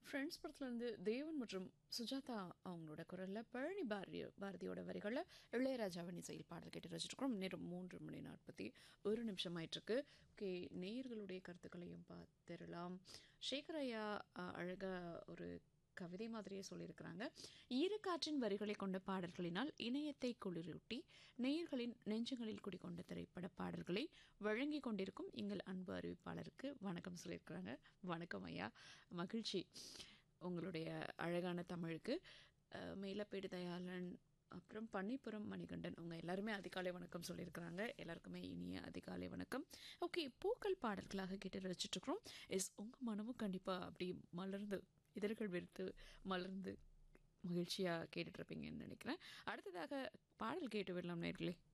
friends படத்துலேருந்து தேவன் மற்றும் சுஜாதா அவங்களோட குரலில் பழனி பாரதி பாரதியோட வரிகளில் இளையராஜாவின் இசையில் பாடல் கேட்டு ரசிச்சிருக்கிறோம் நேரம் மூன்று மணி நாற்பத்தி ஒரு நிமிஷம் ஆயிட்டிருக்கு ஓகே நேயர்களுடைய கருத்துக்களையும் பார்த்துடலாம் சேகர் ஐயா அழகாக ஒரு கவிதை மாதிரியே சொல்லியிருக்கிறாங்க ஈரக்காற்றின் வரிகளை கொண்ட பாடல்களினால் இணையத்தை குளிரூட்டி நேயர்களின் நெஞ்சங்களில் குடிக்கொண்ட திரைப்பட பாடல்களை வழங்கி கொண்டிருக்கும் எங்கள் அன்பு அறிவிப்பாளருக்கு வணக்கம் சொல்லியிருக்கிறாங்க வணக்கம் ஐயா மகிழ்ச்சி உங்களுடைய அழகான தமிழுக்கு அஹ், மேலப்பேடு தயாளன் அப்புறம் பன்னிப்புறம் மணிகண்டன் அவங்க எல்லாருமே அதிகாலை வணக்கம் சொல்லியிருக்கிறாங்க எல்லாருக்குமே இனிய அதிகாலை வணக்கம் ஓகே பூக்கள் பாடல்களாக கேட்டு ரசிச்சுட்டு இருக்கிறோம் எஸ் உங்கள் மனமும் கண்டிப்பாக அப்படி மலர்ந்து இதழ்கள் வெறுத்து மலர்ந்து மகிழ்ச்சியாக கேட்டுட்ருப்பீங்கன்னு நினைக்கிறேன் அடுத்ததாக பாடல் கேட்டு விடலாம் நேர்களே